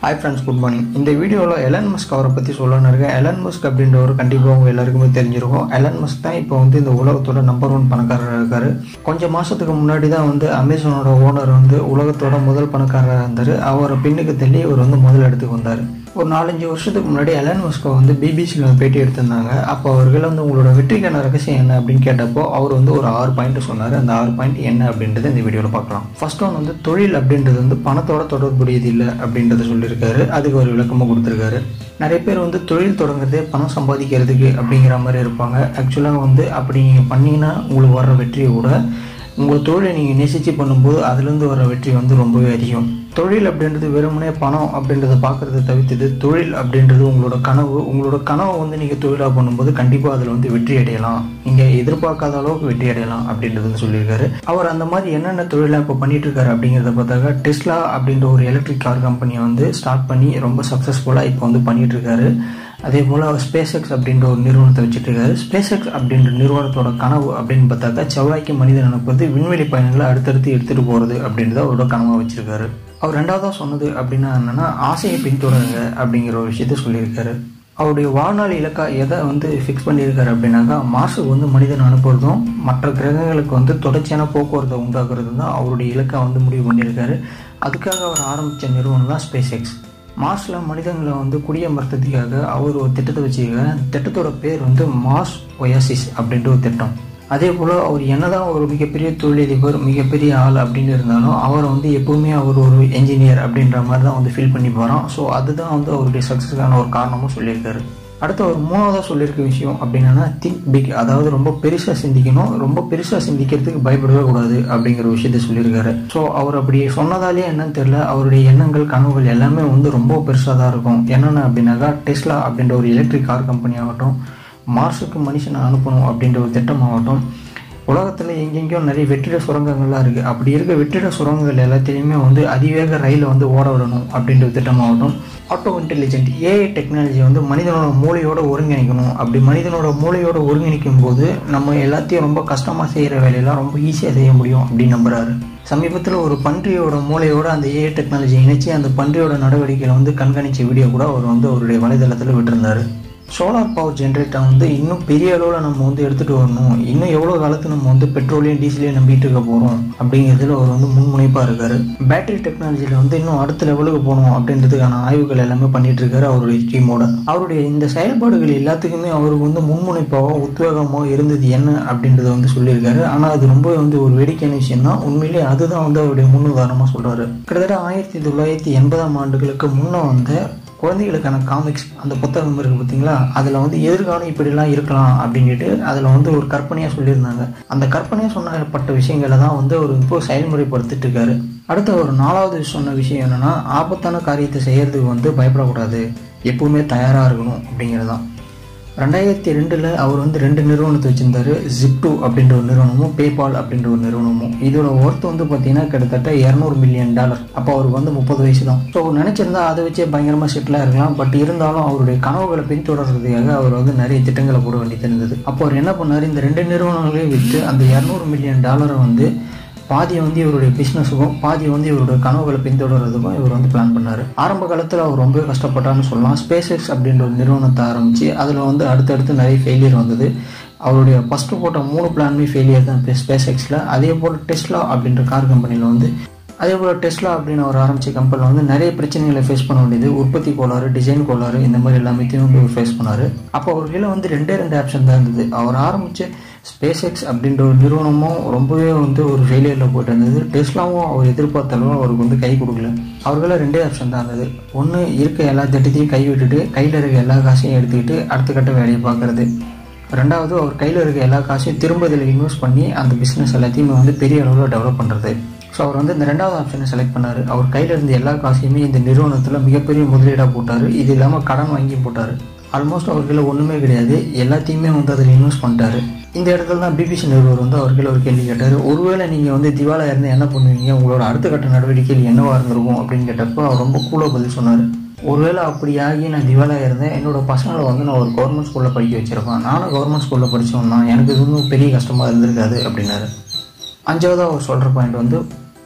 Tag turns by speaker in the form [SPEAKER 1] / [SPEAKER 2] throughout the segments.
[SPEAKER 1] hi friends good morning இந்த வீடியோவில் Elon Musk அவரை பற்றி சொல்லணும்னு இருக்கேன் எலன் மஸ்க் அப்படின்றவர் கண்டிப்பாக உங்கள் எல்லாருக்குமே தெரிஞ்சிருக்கும் எலன் மஸ்க் தான் இப்போ வந்து இந்த உலகத்தோட நம்பர் ஒன் பணக்காரராக இருக்கார் கொஞ்சம் மாதத்துக்கு முன்னாடி தான் வந்து அமேசானோட ஓனர் வந்து உலகத்தோட முதல் பணக்காரராக இருந்தார் அவரை பின்னுக்கு தள்ளி இவர் வந்து முதல் இடத்துக்கு வந்தார் ஒரு நாலஞ்சு வருஷத்துக்கு முன்னாடி எலன் மஸ்கோ வந்து பிபிசியில் பேட்டி எடுத்திருந்தாங்க அப்போ அவர்கள் வந்து உங்களோட வெற்றிக்கான ரகசியம் என்ன அப்படின்னு கேட்டப்போ அவர் வந்து ஒரு ஆறு பாயிண்ட் சொன்னார் அந்த ஆறு பாயிண்ட் என்ன அப்படின்றத இந்த வீடியோவில் பார்க்கலாம் ஃபர்ஸ்ட் ஒன் வந்து தொழில் அப்படின்றது வந்து பணத்தோட தொடர்புடையது இல்லை அப்படின்றத சொல்லியிருக்காரு அதுக்கு ஒரு விளக்கமாக கொடுத்துருக்காரு நிறைய பேர் வந்து தொழில் தொடங்குறதே பணம் சம்பாதிக்கிறதுக்கு அப்படிங்கிற மாதிரி இருப்பாங்க ஆக்சுவலாக வந்து அப்படி நீங்கள் பண்ணீங்கன்னா உங்களுக்கு வர்ற வெற்றியை கூட உங்கள் தொழிலை நீங்கள் நேசித்து பண்ணும்போது அதுலேருந்து வர வெற்றி வந்து ரொம்பவே அதிகம் தொழில் அப்படின்றது வெறுமனே பணம் அப்படின்றத பார்க்குறத தவிர்த்தது தொழில் அப்படின்றது உங்களோட கனவு உங்களோட கனவை வந்து நீங்கள் தொழிலாக பண்ணும்போது கண்டிப்பாக அதில் வந்து வெற்றி அடையலாம் நீங்கள் எதிர்பார்க்காத அளவுக்கு வெற்றி அடையலாம் அப்படின்றது வந்து சொல்லியிருக்காரு அவர் அந்த மாதிரி என்னென்ன தொழிலாக இப்போ பண்ணிட்டு இருக்காரு அப்படிங்கிறத பார்த்தாக்கா டெஸ்லா அப்படின்ற ஒரு எலக்ட்ரிக் கார் கம்பெனியை வந்து ஸ்டார்ட் பண்ணி ரொம்ப சக்ஸஸ்ஃபுல்லாக இப்போ வந்து பண்ணிட்டு இருக்காரு அதே போல் ஸ்பேஸ் எக்ஸ் அப்படின்ற ஒரு நிறுவனத்தை வச்சுட்டு இருக்காரு ஸ்பேஸ் எக்ஸ் அப்படின்ற நிறுவனத்தோட கனவு அப்படின்னு பார்த்தாக்கா செவ்வாய்க்கு மனிதன் அனுப்புறது விண்வெளி பயணங்களை அடுத்தடுத்து எடுத்துகிட்டு போகிறது அப்படின்றத அவரோட கனவாக வச்சிருக்காரு அவர் ரெண்டாவதாக சொன்னது அப்படின்னா என்னென்னா ஆசையை பின்தொடருங்க அப்படிங்கிற ஒரு விஷயத்த சொல்லியிருக்காரு அவருடைய வாழ்நாள் இலக்கா எதை வந்து ஃபிக்ஸ் பண்ணியிருக்காரு அப்படின்னாக்கா மாசுக்கு வந்து மனிதன் அனுப்புறதும் மற்ற கிரகங்களுக்கு வந்து தொடர்ச்சியான போக்குவரத்தை உண்டாக்குறதும் தான் அவருடைய இலக்கை வந்து முடிவு பண்ணியிருக்காரு அதுக்காக அவர் ஆரம்பித்த நிறுவனம் தான் ஸ்பேஸ் எக்ஸ் மார்ஸில் மனிதங்களை வந்து குடியமர்த்ததுக்காக அவர் ஒரு திட்டத்தை வச்சிருக்காரு அந்த திட்டத்தோட பேர் வந்து மார்ஸ் ஒயாசிஸ் அப்படின்ற ஒரு திட்டம் அதே போல் அவர் என்னதான் ஒரு மிகப்பெரிய தொழிலதிபர் மிகப்பெரிய ஆள் அப்படின்னு இருந்தாலும் அவரை வந்து எப்பவுமே அவர் ஒரு என்ஜினியர் அப்படின்ற மாதிரி தான் வந்து ஃபீல் பண்ணி போகிறோம் ஸோ அதுதான் வந்து அவருடைய சக்ஸஸ்க்கான ஒரு காரணமும் சொல்லியிருக்காரு அடுத்து அவர் மூணாவதாக சொல்லியிருக்க விஷயம் அப்படின்னா திங்க் பிக் அதாவது ரொம்ப பெருசாக சிந்திக்கணும் ரொம்ப பெருசாக சிந்திக்கிறதுக்கு பயப்படவே கூடாது அப்படிங்கிற விஷயத்த சொல்லியிருக்காரு ஸோ அவர் அப்படி சொன்னதாலே என்னன்னு தெரியல அவருடைய எண்ணங்கள் கனவுகள் எல்லாமே வந்து ரொம்ப பெருசாக தான் இருக்கும் என்னென்ன அப்படின்னாக்கா டெஸ்லா அப்படின்ற ஒரு எலக்ட்ரிக் கார் கம்பெனி ஆகட்டும் மார்ஸுக்கு மனுஷனை அனுப்பணும் அப்படின்ற ஒரு திட்டமாகட்டும் உலகத்தில் எங்கெங்கேயோ நிறைய வெற்றிட சுரங்கங்கள்லாம் இருக்குது அப்படி இருக்க வெற்றிட சுரங்கங்கள் எல்லாத்தையுமே வந்து அதிவேக ரயிலை வந்து ஓட விடணும் அப்படின்ற ஒரு திட்டமாகட்டும் ஆட்டோ இன்டெலிஜென்ட் ஏஐ டெக்னாலஜி வந்து மனிதனோட மூளையோட ஒருங்கிணைக்கணும் அப்படி மனிதனோட மூளையோட ஒருங்கிணைக்கும் போது நம்ம எல்லாத்தையும் ரொம்ப கஷ்டமாக செய்கிற வேலையெல்லாம் ரொம்ப ஈஸியாக செய்ய முடியும் அப்படின்னு நம்புறாரு சமீபத்தில் ஒரு பன்றியோட மூளையோட அந்த ஏஐ டெக்னாலஜி இணைச்சி அந்த பன்றியோட நடவடிக்கைகளை வந்து கண்காணிச்ச வீடியோ கூட அவர் வந்து அவருடைய வலைதளத்தில் விட்டிருந்தாரு சோலார் பவர் ஜென்ரேட்டர் வந்து இன்னும் பெரிய அளவில் நம்ம வந்து எடுத்துகிட்டு வரணும் இன்னும் எவ்வளோ காலத்துக்கு நம்ம வந்து பெட்ரோலையும் டீசலையும் நம்பிட்டு இருக்க போகிறோம் அப்படிங்கிறதுல அவர் வந்து முன்முனைப்பாக இருக்காரு பேட்டரி டெக்னாலஜியில் வந்து இன்னும் அடுத்த லெவலுக்கு போகணும் அப்படின்றதுக்கான ஆய்வுகள் எல்லாமே பண்ணிட்டு இருக்காரு அவருடைய டீமோட அவருடைய இந்த செயல்பாடுகள் எல்லாத்துக்குமே அவருக்கு வந்து முன்முனைப்பாக உத்வேகமாக இருந்தது என்ன அப்படின்றத வந்து சொல்லியிருக்காரு ஆனால் அது ரொம்ப வந்து ஒரு வேடிக்கையான விஷயம் தான் உண்மையிலேயே அதுதான் வந்து அவருடைய முன்னுதாரணமாக சொல்கிறாரு கிட்டத்தட்ட ஆயிரத்தி தொள்ளாயிரத்தி எண்பதாம் ஆண்டுகளுக்கு முன்னே வந்து குழந்தைகளுக்கான காமிக்ஸ் அந்த புத்தகம் இருக்குது பார்த்தீங்களா அதில் வந்து எதிர்காலம் இப்படிலாம் இருக்கலாம் அப்படின்ட்டு அதில் வந்து ஒரு கற்பனையாக சொல்லியிருந்தாங்க அந்த கற்பனையாக சொன்னப்பட்ட விஷயங்களை தான் வந்து அவர் இப்போ செயல்முறைப்படுத்திட்டு இருக்காரு அடுத்த ஒரு நாலாவது சொன்ன விஷயம் என்னென்னா ஆபத்தான காரியத்தை செய்யறதுக்கு வந்து பயப்படக்கூடாது எப்பவுமே தயாராக இருக்கணும் அப்படிங்கிறது தான் ரெண்டாயிரத்தி ரெண்டில் அவர் வந்து ரெண்டு நிறுவனத்தை வச்சுருந்தாரு ஜிப்டூ அப்படின்ற ஒரு நிறுவனமும் பேபால் அப்படின்ற ஒரு நிறுவனமும் இதோட ஒர்த் வந்து பார்த்தீங்கன்னா கிட்டத்தட்ட இரநூறு மில்லியன் டாலர் அப்போ அவருக்கு வந்து முப்பது வயசு தான் ஸோ நினச்சிருந்தா அதை வச்சே பயங்கரமாக செட்டிலாக இருக்கலாம் பட் இருந்தாலும் அவருடைய கனவுகளை பின்தொடர்றதுக்காக அவர் வந்து நிறைய திட்டங்களை போட வேண்டியது இருந்தது அப்போ அவர் என்ன பண்ணார் இந்த ரெண்டு நிறுவனங்களையும் விற்று அந்த இரநூறு மில்லியன் டாலரை வந்து பாதியை வந்து இவருடைய பிஸ்னஸுக்கும் பாதியை வந்து இவருடைய கனவுகளை பின்தொடர்றதுக்கும் இவர் வந்து பிளான் பண்ணார் ஆரம்ப காலத்தில் அவர் ரொம்ப கஷ்டப்பட்டான்னு சொல்லலாம் ஸ்பேஸ் எக்ஸ் அப்படின்ற ஒரு நிறுவனத்தை ஆரம்பித்து அதில் வந்து அடுத்தடுத்து நிறைய ஃபெயிலியர் வந்தது அவருடைய ஃபஸ்ட்டு போட்ட மூணு பிளானுமே ஃபெயிலியர் தான் ஸ்பேஸ் எக்ஸில் அதே போல் டெஸ்லா அப்படின்ற கார் கம்பெனியில் வந்து அதே போல் டெஸ்லா அப்படின்னு அவர் ஆரம்பித்த கம்பெனியில் வந்து நிறைய பிரச்சனைகளை ஃபேஸ் பண்ண வேண்டியது உற்பத்தி கோளாறு டிசைன் கோளாறு இந்த மாதிரி எல்லாத்தையும் வந்து அவர் ஃபேஸ் பண்ணார் அப்போ அவர் கீழே வந்து ரெண்டே ரெண்டு ஆப்ஷன் தான் இருந்தது அவர் ஆரம்பித்த ஸ்பேஸ் எக்ஸ் அப்படின்ற ஒரு நிறுவனமும் ரொம்பவே வந்து ஒரு ஃபெயிலியரில் போயிட்டு இருந்தது டெஸ்லாவும் அவர் எதிர்பார்த்த அளவு அவருக்கு வந்து கை கொடுக்கல அவர்கள ரெண்டே ஆப்ஷன் தான் இருந்தது ஒன்று இருக்க எல்லா திட்டத்தையும் கை விட்டுட்டு கையில் இருக்க எல்லா காசையும் எடுத்துக்கிட்டு அடுத்த கட்ட வேலையை பார்க்குறது ரெண்டாவது அவர் கையில் இருக்க எல்லா காசையும் திரும்ப இதில் இன்வெஸ்ட் பண்ணி அந்த பிஸ்னஸ் எல்லாத்தையுமே வந்து பெரிய அளவில் டெவலப் பண்ணுறது ஸோ அவர் வந்து இந்த ரெண்டாவது ஆப்ஷனை செலக்ட் பண்ணார் அவர் கையில் இருந்த எல்லா காசையுமே இந்த நிறுவனத்தில் மிகப்பெரிய முதலீடாக போட்டார் இது இல்லாமல் கடன் வாங்கி போட்டார் ஆல்மோஸ்ட் அவர்கிட்ட ஒன்றுமே கிடையாது எல்லாத்தையுமே வந்து அதில் இன்வெஸ்ட் பண்ணிட்டாரு இந்த இடத்துல தான் பிபிசி நிறுவனர் வந்து அவர்கிட்ட ஒரு கேள்வி கேட்டார் ஒருவேளை நீங்கள் வந்து திவாலா இருந்து என்ன பண்ணுவீங்க உங்களோட அடுத்த கட்ட நடவடிக்கைகள் என்னவா இருந்திருக்கும் அப்படின்னு கேட்டப்போ அவர் ரொம்ப கூலாக பதில் சொன்னார் ஒருவேளை அப்படி ஆகி நான் திவாலாக இருந்தேன் என்னோட பசங்களை வந்து நான் ஒரு கவர்மெண்ட் ஸ்கூலில் படிக்க வச்சிருப்பேன் நானும் கவர்மெண்ட் ஸ்கூலில் படித்தோம்னா எனக்கு இது இன்னும் பெரிய கஷ்டமாக இருந்திருக்காது அப்படின்னாரு அஞ்சாவது அவர் சொல்கிற பாயிண்ட் வந்து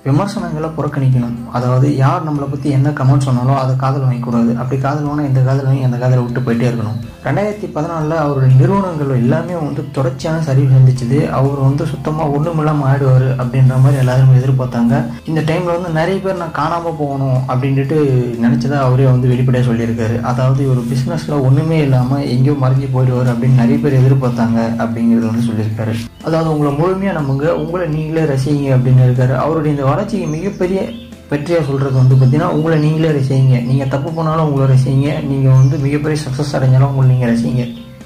[SPEAKER 1] விமர்சனங்களை புறக்கணிக்கணும் அதாவது யார் நம்மளை பற்றி என்ன கமெண்ட் சொன்னாலும் அதை காதல் வாங்கிக்கூடாது அப்படி காதல் வாங்கினா இந்த காதல் வாங்கி அந்த காதலை விட்டு போயிட்டே இருக்கணும் ரெண்டாயிரத்தி பதினாலில் அவருடைய நிறுவனங்கள் எல்லாமே வந்து தொடர்ச்சியான சரிவு சந்திச்சுது அவர் வந்து சுத்தமாக ஒன்றும் இல்லாமல் ஆயிடுவார் அப்படின்ற மாதிரி எல்லாரும் எதிர்பார்த்தாங்க இந்த டைமில் வந்து நிறைய பேர் நான் காணாமல் போகணும் அப்படின்ட்டு நினச்சதை அவரே வந்து வெளிப்படையாக சொல்லியிருக்காரு அதாவது இவர் பிஸ்னஸில் ஒன்றுமே இல்லாமல் எங்கேயோ மறைஞ்சு போயிடுவார் அப்படின்னு நிறைய பேர் எதிர்பார்த்தாங்க அப்படிங்கிறது வந்து சொல்லியிருக்காரு அதாவது உங்களை முழுமையாக நம்புங்க உங்களை நீங்களே ரசிங்க அப்படின்னு இருக்காரு அவருடைய இந்த வளர்ச்சிக்கு மிகப்பெரிய வெற்றியாக சொல்கிறது வந்து பார்த்தீங்கன்னா உங்களை நீங்களே ரசிங்க நீங்கள் தப்பு பண்ணாலும் உங்களை ரசிங்க நீங்கள் வந்து மிகப்பெரிய சக்ஸஸ் அடைஞ்சாலும் உங்களை நீங்கள் ரசிங்க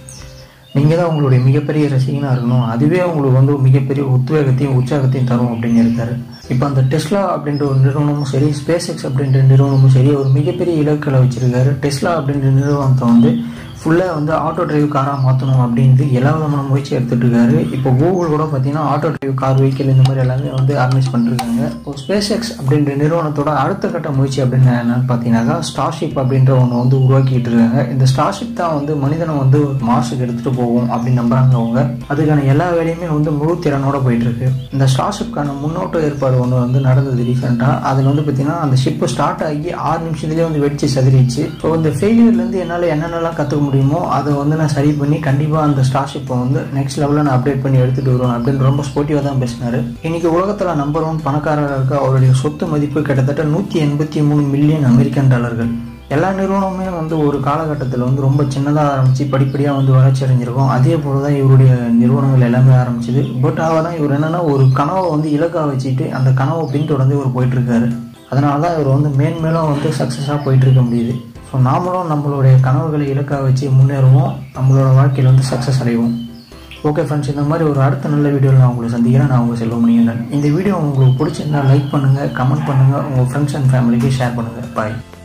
[SPEAKER 1] நீங்கள் தான் உங்களுடைய மிகப்பெரிய ரசிகனாக இருக்கணும் அதுவே உங்களுக்கு வந்து மிகப்பெரிய உத்வேகத்தையும் உற்சாகத்தையும் தரும் அப்படின்னு இருக்காரு இப்போ அந்த டெஸ்லா அப்படின்ற ஒரு நிறுவனமும் சரி ஸ்பேஸ் எக்ஸ் அப்படின்ற நிறுவனமும் சரி ஒரு மிகப்பெரிய இலக்கில் வச்சிருக்காரு டெஸ்லா அப்படின்ற நிறுவனத்தை வந்து ஃபுல்லாக வந்து ஆட்டோ டிரைவ் காராக மாற்றணும் அப்படின்ட்டு எல்லா விதமான முயற்சி எடுத்துட்டு இருக்காரு இப்போ கூகுள் கூட பார்த்தீங்கன்னா ஆட்டோ டிரைவ் கார் வெஹிக்கிள் இந்த மாதிரி எல்லாமே வந்து ஆர்கனைஸ் பண்ணிருக்காங்க இப்போ ஸ்பேஸ் எக்ஸ் அப்படின்ற நிறுவனத்தோட அடுத்த கட்ட முயற்சி அப்படின்னு என்னன்னு பார்த்தீங்கன்னாக்கா ஸ்டார்ஷிப் அப்படின்ற ஒன்று வந்து உருவாக்கிட்டு இருக்காங்க இந்த ஸ்டார்ஷிப் தான் வந்து மனிதனை வந்து மார்ஸுக்கு எடுத்துகிட்டு போகும் அப்படின்னு நம்புறாங்க அவங்க அதுக்கான எல்லா வேலையுமே வந்து முழு திறனோட போயிட்டு இருக்கு இந்த ஸ்டார்ஷிப்கான முன்னோட்ட ஏற்பாடு ஒன்று வந்து நடந்தது ரீசெண்டாக அதில் வந்து பார்த்தீங்கன்னா அந்த ஷிப்பு ஸ்டார்ட் ஆகி ஆறு நிமிஷத்துலேயே வந்து வெடிச்சு சதுரிச்சு ஸோ இந்த ஃபெயிலியர்லேருந்து என்னால் என்னென்னலாம் கற்றுக்க முடியுமோ அதை வந்து நான் சரி பண்ணி கண்டிப்பாக அந்த ஸ்டார்ஷிப்பை வந்து நெக்ஸ்ட் லெவலில் நான் அப்டேட் பண்ணி எடுத்துகிட்டு வருவேன் அப்படின்னு ரொம்ப ஸ்போர்ட்டிவாக தான் பேசினார் இன்னைக்கு உலகத்தில் நம்பர் ஒன் பணக்காரராக இருக்க அவருடைய சொத்து மதிப்பு கிட்டத்தட்ட நூற்றி எண்பத்தி மூணு மில்லியன் அமெரிக்கன் டாலர்கள் எல்லா நிறுவனமுமே வந்து ஒரு காலகட்டத்தில் வந்து ரொம்ப சின்னதாக ஆரம்பித்து படிப்படியாக வந்து வளர்ச்சி அடைஞ்சிருக்கும் அதே போல் தான் இவருடைய நிறுவனங்கள் எல்லாமே ஆரம்பிச்சுது பட் அவர் தான் இவர் என்னென்னா ஒரு கனவை வந்து இலக்காக வச்சுட்டு அந்த கனவை பின்தொடர்ந்து இவர் போயிட்டுருக்காரு அதனால தான் இவர் வந்து மேன்மேலும் வந்து சக்ஸஸாக போயிட்டு இருக்க முடியுது ஸோ நாமளும் நம்மளுடைய கனவுகளை இலக்காக வச்சு முன்னேறுவோம் நம்மளோட வாழ்க்கையில் வந்து சக்ஸஸ் அடைவோம் ஓகே ஃப்ரெண்ட்ஸ் இந்த மாதிரி ஒரு அடுத்த நல்ல வீடியோவில் நான் உங்களை சந்திக்கிறேன் நான் உங்கள் செல்வமணியன் இந்த வீடியோ உங்களுக்கு பிடிச்சிருந்தா லைக் பண்ணுங்கள் கமெண்ட் பண்ணுங்கள் உங்கள் ஃப்ரெண்ட்ஸ் அண்ட் ஃபேமிலிக்கு ஷேர் பண்ணுங்கள் பாய்